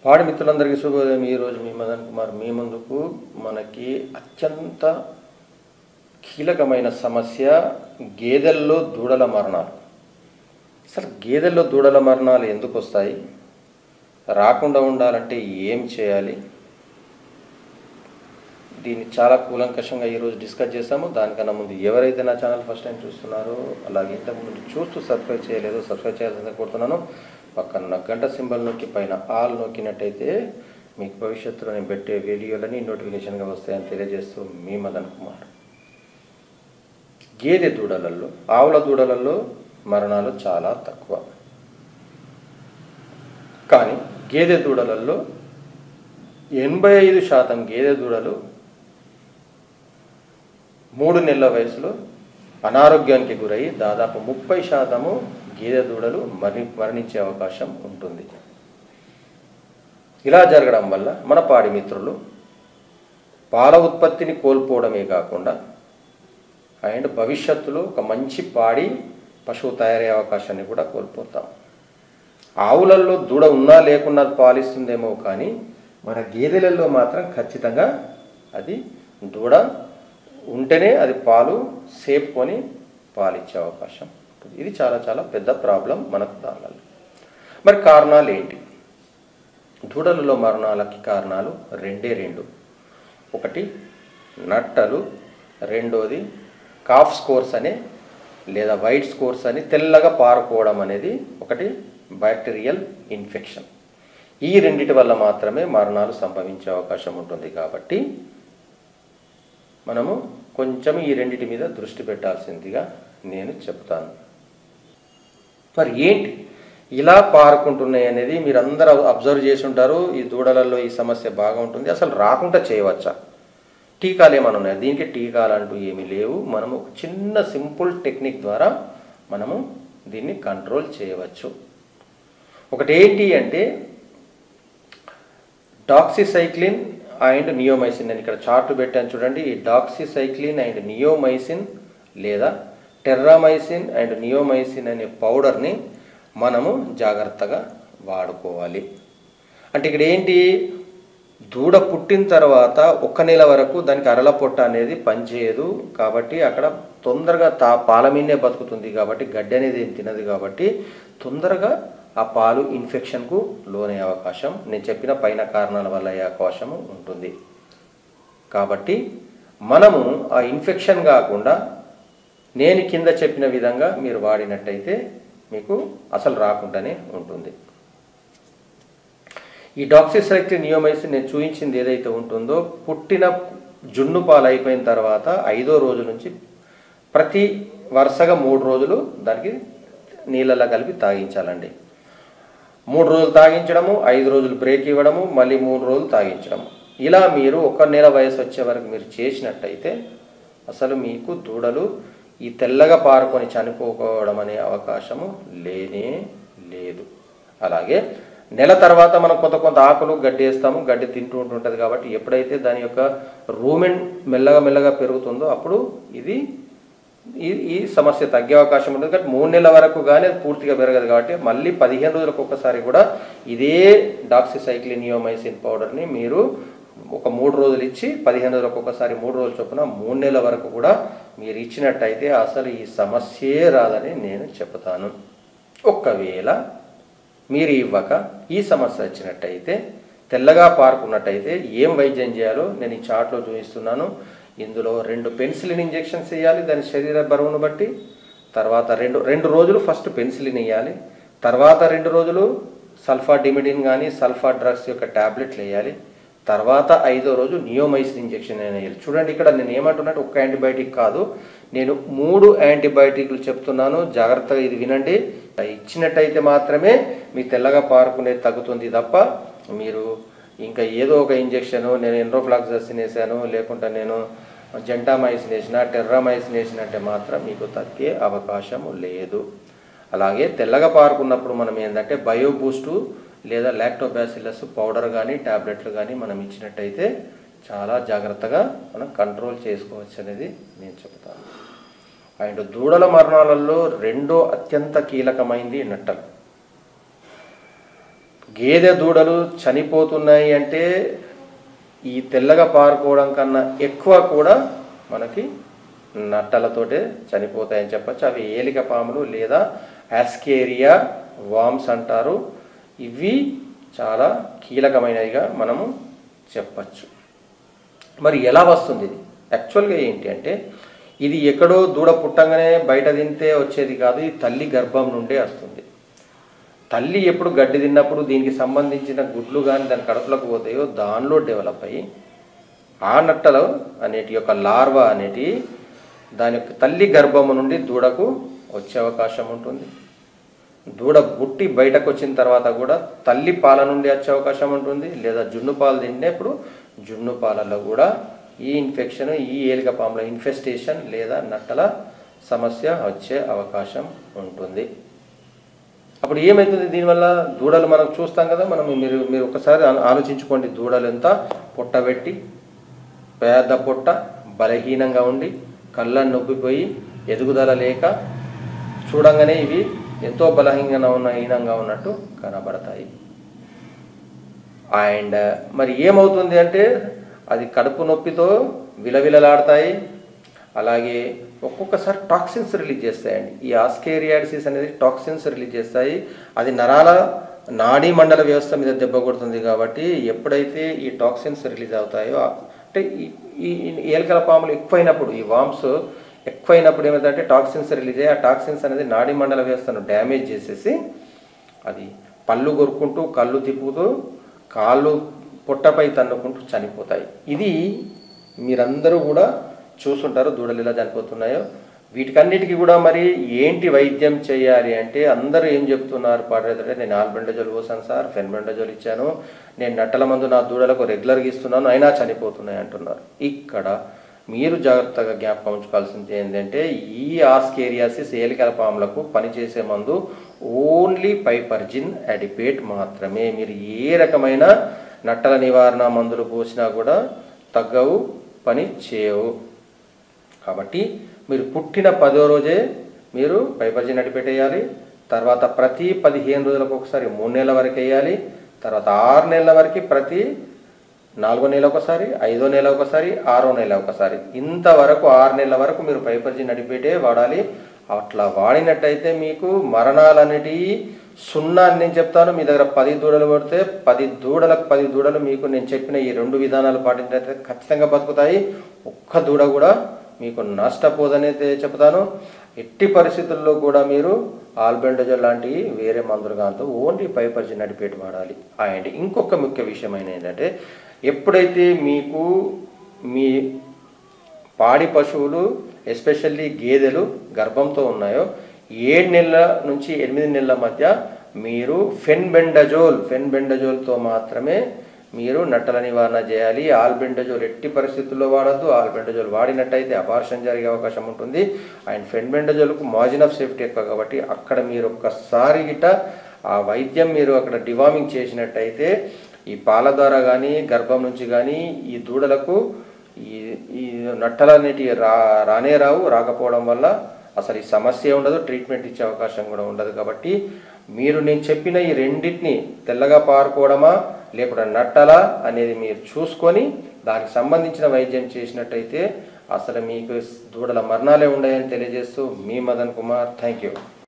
పాడి మిత్రులందరికీ శుభోదయం ఈరోజు మీ మదన్ కుమార్ మీ ముందుకు మనకి అత్యంత కీలకమైన సమస్య గేదెల్లో దూడల మరణాలు అసలు గేదెల్లో దూడల మరణాలు ఎందుకు వస్తాయి రాకుండా ఉండాలంటే ఏం చేయాలి దీన్ని చాలా కూలంకషంగా ఈరోజు డిస్కస్ చేస్తాము దానికన్నా ముందు ఎవరైతే నా ఛానల్ ఫస్ట్ టైం చూస్తున్నారో అలాగే ఇంతకుముందు చూస్తూ సబ్స్క్రైబ్ చేయలేదో సబ్స్క్రైబ్ చేయాల్సిందే కోరుతున్నాను పక్కన గంట సింబల్ నొక్కి పైన ఆల్ నొక్కినట్టయితే మీకు భవిష్యత్తులో నేను పెట్టే వీడియోలని నోటిఫికేషన్గా వస్తాయని తెలియజేస్తూ మీ మదన్ కుమార్ గేదె దూడలలో ఆవుల దూడలలో మరణాలు చాలా తక్కువ కానీ గేదె దూడలలో ఎనభై ఐదు శాతం గేదె దూడలు మూడు నెలల వయసులో అనారోగ్యానికి గురై దాదాపు ముప్పై శాతము గేదె దూడలు మరణి మరణించే అవకాశం ఉంటుంది ఇలా జరగడం వల్ల మన పాడి మిత్రులు పాల ఉత్పత్తిని కోల్పోవడమే కాకుండా అండ్ భవిష్యత్తులో ఒక మంచి పాడి పశువు తయారయ్యే అవకాశాన్ని కూడా కోల్పోతాం ఆవులలో దూడ ఉన్నా లేకున్నా పాలిస్తుందేమో కానీ మన గేదెలలో మాత్రం ఖచ్చితంగా అది దూడ ఉంటేనే అది పాలు సేపుకొని పాలిచ్చే అవకాశం ఉంటుంది ఇది చాలా చాలా పెద్ద ప్రాబ్లం మనకు దానిలో మరి కారణాలు ఏంటి దూడలలో మరణాలకి కారణాలు రెండే రెండు ఒకటి నట్టలు రెండోది కాఫ్ స్కోర్స్ అనే లేదా వైట్ స్కోర్స్ అని తెల్లగా పారుకోవడం అనేది ఒకటి బ్యాక్టీరియల్ ఇన్ఫెక్షన్ ఈ రెండిటి వల్ల మాత్రమే మరణాలు సంభవించే అవకాశం ఉంటుంది కాబట్టి మనము కొంచెం ఈ రెండిటి మీద దృష్టి పెట్టాల్సిందిగా నేను చెప్తాను మరి ఏంటి ఇలా పారుకుంటున్నాయి అనేది మీరు అందరూ అబ్జర్వ్ చేసి ఉంటారు ఈ దూడలలో ఈ సమస్య బాగా ఉంటుంది అసలు రాకుండా చేయవచ్చా టీకాలు ఏమైనా ఉన్నాయి దీనికి టీకాలు అంటూ ఏమీ లేవు మనము ఒక చిన్న సింపుల్ టెక్నిక్ ద్వారా మనము దీన్ని కంట్రోల్ చేయవచ్చు ఒకటి ఏంటి అంటే డాక్సిసైక్లిన్ అండ్ నియోమైసిన్ నేను ఇక్కడ చార్ట్ పెట్టాను చూడండి ఈ డాక్సిసైక్లిన్ అండ్ నియోమైసిన్ లేదా టెర్రామైసిన్ అండ్ నియోమైసిన్ అనే పౌడర్ని మనము జాగ్రత్తగా వాడుకోవాలి అంటే ఇక్కడ ఏంటి దూడ పుట్టిన తర్వాత ఒక్క నెల వరకు దానికి అరల పొట్ట అనేది పనిచేయదు కాబట్టి అక్కడ తొందరగా తా పాల మీదే బతుకుతుంది కాబట్టి గడ్డి అనేది ఏం తినదు కాబట్టి తొందరగా ఆ పాలు ఇన్ఫెక్షన్కు లోనయ్యే అవకాశం నేను చెప్పిన పైన కారణాల వల్ల అయ్యే అవకాశము ఉంటుంది కాబట్టి మనము ఆ ఇన్ఫెక్షన్ కాకుండా నేను కింద చెప్పిన విధంగా మీరు వాడినట్టయితే మీకు అసలు రాకుండానే ఉంటుంది ఈ డాక్సిసైక్లిన్ నియోమైసిన్ నేను చూపించింది ఏదైతే ఉంటుందో పుట్టిన జున్ను పాలు అయిపోయిన తర్వాత ఐదో రోజు నుంచి ప్రతి వరుసగా మూడు రోజులు దానికి నీళ్ళలో కలిపి తాగించాలండి మూడు రోజులు తాగించడము ఐదు రోజులు బ్రేక్ ఇవ్వడము మళ్ళీ మూడు రోజులు తాగించడము ఇలా మీరు ఒక నెల వయసు వచ్చే వరకు మీరు చేసినట్టయితే అసలు మీకు దూడలు ఈ తెల్లగా పారుకొని చనిపోకోవడం అనే అవకాశము లేనే లేదు అలాగే నెల తర్వాత మనం కొంత కొంత ఆకులు గడ్డి వేస్తాము గడ్డి తింటూ ఉంటుంటుంది కాబట్టి ఎప్పుడైతే దాని యొక్క రూమెన్ మెల్లగా మెల్లగా పెరుగుతుందో అప్పుడు ఇది ఈ ఈ సమస్య తగ్గే అవకాశం ఉంటుంది కాబట్టి మూడు నెలల వరకు కానీ అది పూర్తిగా పెరగదు కాబట్టి మళ్ళీ పదిహేను రోజులకు ఒక్కసారి కూడా ఇదే డాక్సిసైక్లిన్ నియోమైసిన్ పౌడర్ని మీరు ఒక మూడు రోజులు ఇచ్చి పదిహేను రోజులకు ఒకసారి మూడు రోజులు చొప్పున మూడు నెలల వరకు కూడా మీరు ఇచ్చినట్టయితే అసలు ఈ సమస్యే రాదని నేను చెప్తాను ఒకవేళ మీరు ఇవ్వక ఈ సమస్య వచ్చినట్టయితే తెల్లగా పారుకున్నట్టయితే ఏం వైద్యం చేయాలో నేను ఈ చార్ట్లో చూపిస్తున్నాను ఇందులో రెండు పెన్సిలిన్ ఇంజెక్షన్స్ వేయాలి దాని శరీర బరువును బట్టి తర్వాత రెండు రెండు రోజులు ఫస్ట్ పెన్సిలిన్ వేయాలి తర్వాత రెండు రోజులు సల్ఫా డిమిడిన్ కానీ సల్ఫా డ్రగ్స్ యొక్క ట్యాబ్లెట్లు వేయాలి తర్వాత ఐదో రోజు నియోమైసిన్ ఇంజెక్షన్ వేయాలి చూడండి ఇక్కడ నేను ఏమంటున్నట్టు ఒక్క యాంటీబయాటిక్ కాదు నేను మూడు యాంటీబయాటిక్లు చెప్తున్నాను జాగ్రత్తగా ఇది వినండి ఇచ్చినట్టయితే మాత్రమే మీ తెల్లగా పారుకునేది తగ్గుతుంది తప్ప మీరు ఇంకా ఏదో ఒక ఇంజెక్షన్ నేను ఎన్రోఫ్లాక్ససిన్ వేసాను లేకుంటే నేను జెంటామైసిన్ వేసిన టెర్రామైసిన్ వేసిన అంటే మాత్రం మీకు తగ్గే అవకాశం లేదు అలాగే తెల్లగా పారుకున్నప్పుడు మనం ఏంటంటే బయో బూస్టు లేదా లాక్టోబాసిల్లస్ పౌడర్ కానీ ట్యాబ్లెట్లు కానీ మనం ఇచ్చినట్టయితే చాలా జాగ్రత్తగా మనం కంట్రోల్ చేసుకోవచ్చు అనేది నేను చెప్తాను అండ్ దూడల మరణాలలో రెండో అత్యంత కీలకమైంది నట్టలు గేదె దూడలు చనిపోతున్నాయి అంటే ఈ తెల్లగా పారుకోవడం కన్నా ఎక్కువ కూడా మనకి నట్టలతోటే చనిపోతాయని చెప్పచ్చు అవి ఏలిక పాములు లేదా యాస్కేరియా వామ్స్ అంటారు ఇవి చాలా కీలకమైనవిగా మనము చెప్పచ్చు మరి ఎలా వస్తుంది ఇది యాక్చువల్గా ఏంటి అంటే ఇది ఎక్కడో దూడ పుట్టంగానే బయట తింటే వచ్చేది కాదు ఇది తల్లి గర్భం నుండే వస్తుంది తల్లి ఎప్పుడు గడ్డి తిన్నప్పుడు దీనికి సంబంధించిన గుడ్లు కానీ దాని కడుపులోకి పోతాయో దానిలో డెవలప్ అయ్యి ఆ నట్టలు అనేటి యొక్క లార్వా అనేటి దాని యొక్క తల్లి గర్భము నుండి దూడకు వచ్చే అవకాశం ఉంటుంది దూడ బుట్టి బయటకు వచ్చిన తర్వాత కూడా తల్లి పాల నుండి వచ్చే అవకాశం ఉంటుంది లేదా జున్ను పాలు తిన్నప్పుడు జున్ను పాలలో కూడా ఈ ఇన్ఫెక్షన్ ఈ ఏలిక పాముల ఇన్ఫెస్టేషన్ లేదా నట్టల సమస్య వచ్చే అవకాశం ఉంటుంది అప్పుడు ఏమవుతుంది దీనివల్ల దూడలు మనం చూస్తాం కదా మనం మీరు మీరు ఒకసారి ఆలో- ఆలోచించుకోండి దూడలు ఎంత పొట్టబెట్టి పేద పొట్ట బలహీనంగా ఉండి కళ్ళను నొప్పిపోయి ఎదుగుదల లేక చూడంగానే ఇవి ఎంతో బలహీనంగా ఉన్న హీనంగా ఉన్నట్టు కనబడతాయి అండ్ మరి ఏమవుతుంది అంటే అది కడుపు నొప్పితో విలవిలలాడతాయి అలాగే ఒక్కొక్కసారి టాక్సిన్స్ రిలీజ్ చేస్తాయండి ఈ ఆస్కేరియాడిసిస్ అనేది టాక్సిన్స్ రిలీజ్ చేస్తాయి అది నరాల నాడీ మండల వ్యవస్థ మీద దెబ్బ కొడుతుంది కాబట్టి ఎప్పుడైతే ఈ టాక్సిన్స్ రిలీజ్ అవుతాయో అంటే ఈ ఈ ఈ ఏలకల పాములు ఎక్కువైనప్పుడు ఈ వామ్స్ ఎక్కువైనప్పుడు ఏమైందంటే టాక్సిన్స్ రిలీజ్ అయ్యి ఆ టాక్సిన్స్ అనేది నాడీ మండల వ్యవస్థను డ్యామేజ్ చేసేసి అది పళ్ళు కొరుక్కుంటూ కళ్ళు తిప్పుతూ కాళ్ళు పొట్టపై తన్నుకుంటూ చనిపోతాయి ఇది మీరందరూ కూడా చూసుంటారు దూడలు ఎలా చనిపోతున్నాయో వీటికన్నిటికీ కూడా మరి ఏంటి వైద్యం చేయాలి అంటే అందరూ ఏం చెప్తున్నారు పాడేదంటే నేను ఆల్బెండజోల్ పోసాను సార్ ఫెన్బెండజోల్ ఇచ్చాను నేను నట్టల మందు నా దూడలకు రెగ్యులర్గా ఇస్తున్నాను అయినా చనిపోతున్నాయి అంటున్నారు ఇక్కడ మీరు జాగ్రత్తగా జ్ఞాపకం ఉంచుకోవాల్సింది ఏంటంటే ఈ ఆస్కేరియాసిస్ ఏలికల పాములకు పనిచేసే మందు ఓన్లీ పైపర్జిన్ అడిపేట్ మాత్రమే మీరు ఏ రకమైన నట్టల నివారణ మందులు పోసినా కూడా తగ్గవు పని చేయవు కాబట్టి మీరు పుట్టిన పదో రోజే మీరు పైపర్జిన్ అడిపెట్టేయాలి తర్వాత ప్రతి పదిహేను రోజులకు ఒకసారి మూడు నెలల వరకు వేయాలి తర్వాత ఆరు నెలల వరకు ప్రతి నాలుగో నెల ఒకసారి ఐదో నెల ఒకసారి ఆరో నెల ఒకసారి ఇంతవరకు ఆరు నెలల వరకు మీరు పైపర్జీ నడిపేటే వాడాలి అట్లా వాడినట్టయితే మీకు మరణాలు అనేటివి సున్నా అని నేను చెప్తాను మీ దగ్గర పది దూడలు పడితే పది దూడలకు పది దూడలు మీకు నేను చెప్పిన ఈ రెండు విధానాలు పాటించినట్లయితే ఖచ్చితంగా బతుకుతాయి ఒక్క దూడ కూడా మీకు నష్టపోదని అయితే చెప్తాను ఎట్టి పరిస్థితుల్లో కూడా మీరు ఆల్బెండజోల్ లాంటివి వేరే మందులు కాదు ఓన్లీ పైపర్జీ నడిపేటి వాడాలి అండ్ ఇంకొక ముఖ్య విషయమైన ఏంటంటే ఎప్పుడైతే మీకు మీ పాడి పశువులు ఎస్పెషల్లీ గేదెలు గర్భంతో ఉన్నాయో ఏడు నెలల నుంచి ఎనిమిది నెలల మధ్య మీరు ఫెన్బెండజోల్ ఫెన్బెండజోల్తో మాత్రమే మీరు నట్టల నివారణ చేయాలి ఆల్బెండజోల్ ఎట్టి పరిస్థితుల్లో వాడద్దు ఆల్బెండజోల్ వాడినట్టయితే అపార్షన్ జరిగే అవకాశం ఉంటుంది అండ్ ఫెన్బెండజోల్కు మార్జిన్ ఆఫ్ సేఫ్టీ ఎక్కువ కాబట్టి అక్కడ మీరు ఒక్కసారి గిట ఆ వైద్యం మీరు అక్కడ డివామింగ్ చేసినట్టయితే ఈ పాల ద్వారా కానీ గర్భం నుంచి కానీ ఈ దూడలకు ఈ ఈ నట్టలు అనేటివి రా రానే రావు రాకపోవడం వల్ల అసలు ఈ సమస్య ఉండదు ట్రీట్మెంట్ ఇచ్చే అవకాశం కూడా ఉండదు కాబట్టి మీరు నేను చెప్పిన ఈ రెండింటిని తెల్లగా పారుకోవడమా లేకుండా నట్టలా అనేది మీరు చూసుకొని దానికి సంబంధించిన వైద్యం చేసినట్టయితే అసలు మీకు దూడల మరణాలే ఉన్నాయని తెలియజేస్తూ మీ మదన్ కుమార్ థ్యాంక్ యూ